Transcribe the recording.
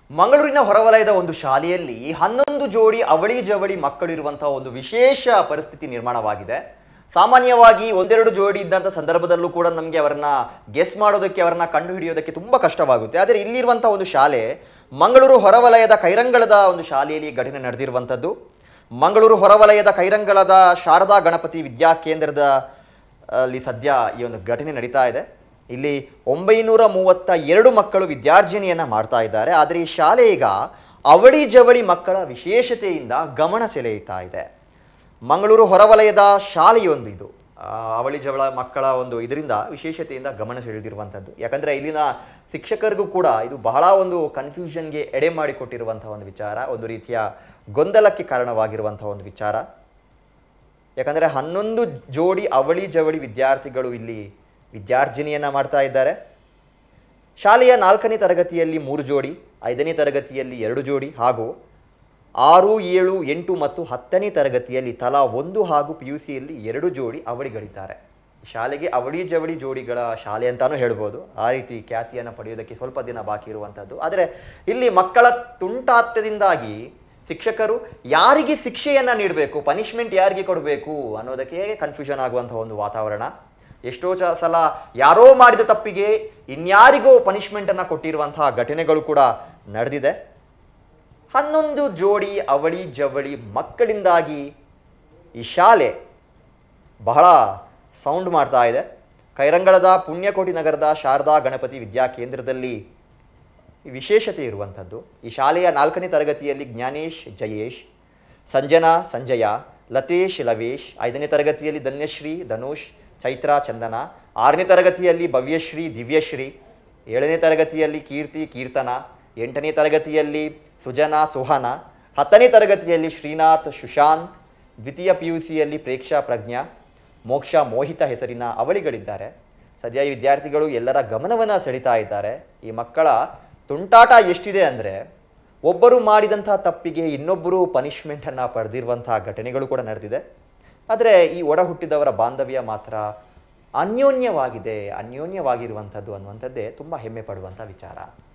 ಮಂಗಳೂರಿನ ಹೊರವಲಯದ ಒಂದು ಶಾಲೆಯಲ್ಲಿ ಹನ್ನೊಂದು ಜೋಡಿ ಅವಳಿ ಜವಳಿ ಮಕ್ಕಳಿರುವಂತಹ ಒಂದು ವಿಶೇಷ ಪರಿಸ್ಥಿತಿ ನಿರ್ಮಾಣವಾಗಿದೆ ಸಾಮಾನ್ಯವಾಗಿ ಒಂದೆರಡು ಜೋಡಿ ಇದ್ದಂಥ ಸಂದರ್ಭದಲ್ಲೂ ಕೂಡ ನಮಗೆ ಅವರನ್ನ ಗೆಸ್ ಮಾಡೋದಕ್ಕೆ ಅವರನ್ನ ಕಂಡು ಹಿಡಿಯೋದಕ್ಕೆ ತುಂಬ ಕಷ್ಟವಾಗುತ್ತೆ ಆದರೆ ಇಲ್ಲಿರುವಂಥ ಒಂದು ಶಾಲೆ ಮಂಗಳೂರು ಹೊರವಲಯದ ಕೈರಂಗಳದ ಒಂದು ಶಾಲೆಯಲ್ಲಿ ಈ ಘಟನೆ ನಡೆದಿರುವಂಥದ್ದು ಮಂಗಳೂರು ಹೊರವಲಯದ ಕೈರಂಗಳದ ಶಾರದಾ ಗಣಪತಿ ವಿದ್ಯಾ ಕೇಂದ್ರದ ಅಲ್ಲಿ ಸದ್ಯ ಈ ಒಂದು ಘಟನೆ ನಡೀತಾ ಇದೆ ಇಲ್ಲಿ ಒಂಬೈನೂರ ಮೂವತ್ತ ಎರಡು ಮಕ್ಕಳು ವಿದ್ಯಾರ್ಜನೆಯನ್ನು ಮಾಡ್ತಾ ಇದ್ದಾರೆ ಆದರೆ ಈ ಶಾಲೆ ಈಗ ಅವಳಿ ಜವಳಿ ಮಕ್ಕಳ ವಿಶೇಷತೆಯಿಂದ ಗಮನ ಸೆಳೆಯುತ್ತಾ ಇದೆ ಮಂಗಳೂರು ಹೊರವಲಯದ ಶಾಲೆಯೊಂದು ಇದು ಆ, ಅವಳಿ ಜವಳ ಮಕ್ಕಳ ಒಂದು ಇದರಿಂದ ವಿಶೇಷತೆಯಿಂದ ಗಮನ ಸೆಳೆದಿರುವಂಥದ್ದು ಯಾಕಂದರೆ ಇಲ್ಲಿನ ಶಿಕ್ಷಕರಿಗೂ ಕೂಡ ಇದು ಬಹಳ ಒಂದು ಕನ್ಫ್ಯೂಷನ್ಗೆ ಎಡೆ ಮಾಡಿಕೊಟ್ಟಿರುವಂತಹ ಒಂದು ವಿಚಾರ ಒಂದು ರೀತಿಯ ಗೊಂದಲಕ್ಕೆ ಕಾರಣವಾಗಿರುವಂತಹ ಒಂದು ವಿಚಾರ ಯಾಕಂದರೆ ಹನ್ನೊಂದು ಜೋಡಿ ಅವಳಿ ಜವಳಿ ವಿದ್ಯಾರ್ಥಿಗಳು ಇಲ್ಲಿ ವಿದ್ಯಾರ್ಜನೆಯನ್ನು ಮಾಡ್ತಾ ಇದ್ದಾರೆ ಶಾಲೆಯ ನಾಲ್ಕನೇ ತರಗತಿಯಲ್ಲಿ ಮೂರು ಜೋಡಿ ಐದನೇ ತರಗತಿಯಲ್ಲಿ ಎರಡು ಜೋಡಿ ಹಾಗೂ ಆರು ಏಳು ಎಂಟು ಮತ್ತು ಹತ್ತನೇ ತರಗತಿಯಲ್ಲಿ ತಲಾ ಒಂದು ಹಾಗೂ ಪಿ ಯು ಸಿಯಲ್ಲಿ ಎರಡು ಜೋಡಿ ಅವಳಿಗಳಿದ್ದಾರೆ ಶಾಲೆಗೆ ಅವಳಿ ಜವಳಿ ಜೋಡಿಗಳ ಶಾಲೆ ಅಂತಾನೂ ಹೇಳ್ಬೋದು ಆ ರೀತಿ ಖ್ಯಾತಿಯನ್ನು ಪಡೆಯೋದಕ್ಕೆ ಸ್ವಲ್ಪ ದಿನ ಬಾಕಿ ಇರುವಂಥದ್ದು ಆದರೆ ಇಲ್ಲಿ ಮಕ್ಕಳ ತುಂಟಾಟದಿಂದಾಗಿ ಶಿಕ್ಷಕರು ಯಾರಿಗೆ ಶಿಕ್ಷೆಯನ್ನು ನೀಡಬೇಕು ಪನಿಷ್ಮೆಂಟ್ ಯಾರಿಗೆ ಕೊಡಬೇಕು ಅನ್ನೋದಕ್ಕೆ ಕನ್ಫ್ಯೂಷನ್ ಆಗುವಂಥ ಒಂದು ವಾತಾವರಣ ಎಷ್ಟೋ ಚ ಸಲ ಯಾರೋ ಮಾಡಿದ ತಪ್ಪಿಗೆ ಇನ್ಯಾರಿಗೋ ಪನಿಷ್ಮೆಂಟನ್ನು ಕೊಟ್ಟಿರುವಂತಹ ಘಟನೆಗಳು ಕೂಡ ನಡೆದಿದೆ ಹನ್ನೊಂದು ಜೋಡಿ ಅವಳಿ ಜವಳಿ ಮಕ್ಕಳಿಂದಾಗಿ ಈ ಶಾಲೆ ಬಹಳ ಸೌಂಡ್ ಮಾಡ್ತಾ ಇದೆ ಕೈರಂಗಳದ ಪುಣ್ಯಕೋಟಿ ನಗರದ ಶಾರದಾ ಗಣಪತಿ ವಿದ್ಯಾ ಕೇಂದ್ರದಲ್ಲಿ ವಿಶೇಷತೆ ಇರುವಂಥದ್ದು ಈ ಶಾಲೆಯ ನಾಲ್ಕನೇ ತರಗತಿಯಲ್ಲಿ ಜ್ಞಾನೇಶ್ ಜಯೇಶ್ ಸಂಜನಾ ಸಂಜಯ ಲತೇಶ್ ಲವೇಶ್ ಐದನೇ ತರಗತಿಯಲ್ಲಿ ಧನ್ಯಶ್ರೀ ಧನುಷ್ ಚೈತ್ರ ಚಂದನ ಆರನೇ ತರಗತಿಯಲ್ಲಿ ಭವ್ಯಶ್ರೀ ದಿವ್ಯಶ್ರೀ ಏಳನೇ ತರಗತಿಯಲ್ಲಿ ಕೀರ್ತಿ ಕೀರ್ತನ ಎಂಟನೇ ತರಗತಿಯಲ್ಲಿ ಸುಜನಾ ಸುಹಾನ ಹತ್ತನೇ ತರಗತಿಯಲ್ಲಿ ಶ್ರೀನಾಥ್ ಸುಶಾಂತ್ ದ್ವಿತೀಯ ಪಿ ಯು ಸಿಯಲ್ಲಿ ಪ್ರೇಕ್ಷಾ ಪ್ರಜ್ಞಾ ಮೋಕ್ಷ ಮೋಹಿತ ಹೆಸರಿನ ಅವಳಿಗಳಿದ್ದಾರೆ ಸದ್ಯ ಈ ವಿದ್ಯಾರ್ಥಿಗಳು ಎಲ್ಲರ ಗಮನವನ್ನು ಸೆಳೀತಾ ಇದ್ದಾರೆ ಈ ಮಕ್ಕಳ ತುಂಟಾಟ ಎಷ್ಟಿದೆ ಅಂದರೆ ಒಬ್ಬರು ಮಾಡಿದಂಥ ತಪ್ಪಿಗೆ ಇನ್ನೊಬ್ಬರು ಪನಿಷ್ಮೆಂಟನ್ನು ಪಡೆದಿರುವಂಥ ಘಟನೆಗಳು ಕೂಡ ನಡೆದಿದೆ ಆದರೆ ಈ ಒಡ ಹುಟ್ಟಿದವರ ಬಾಂಧವ್ಯ ಮಾತ್ರ ಅನ್ಯೋನ್ಯವಾಗಿದೆ ಅನ್ಯೋನ್ಯವಾಗಿರುವಂಥದ್ದು ಅನ್ನುವಂಥದ್ದೇ ತುಂಬ ಹೆಮ್ಮೆ ಪಡುವಂಥ ವಿಚಾರ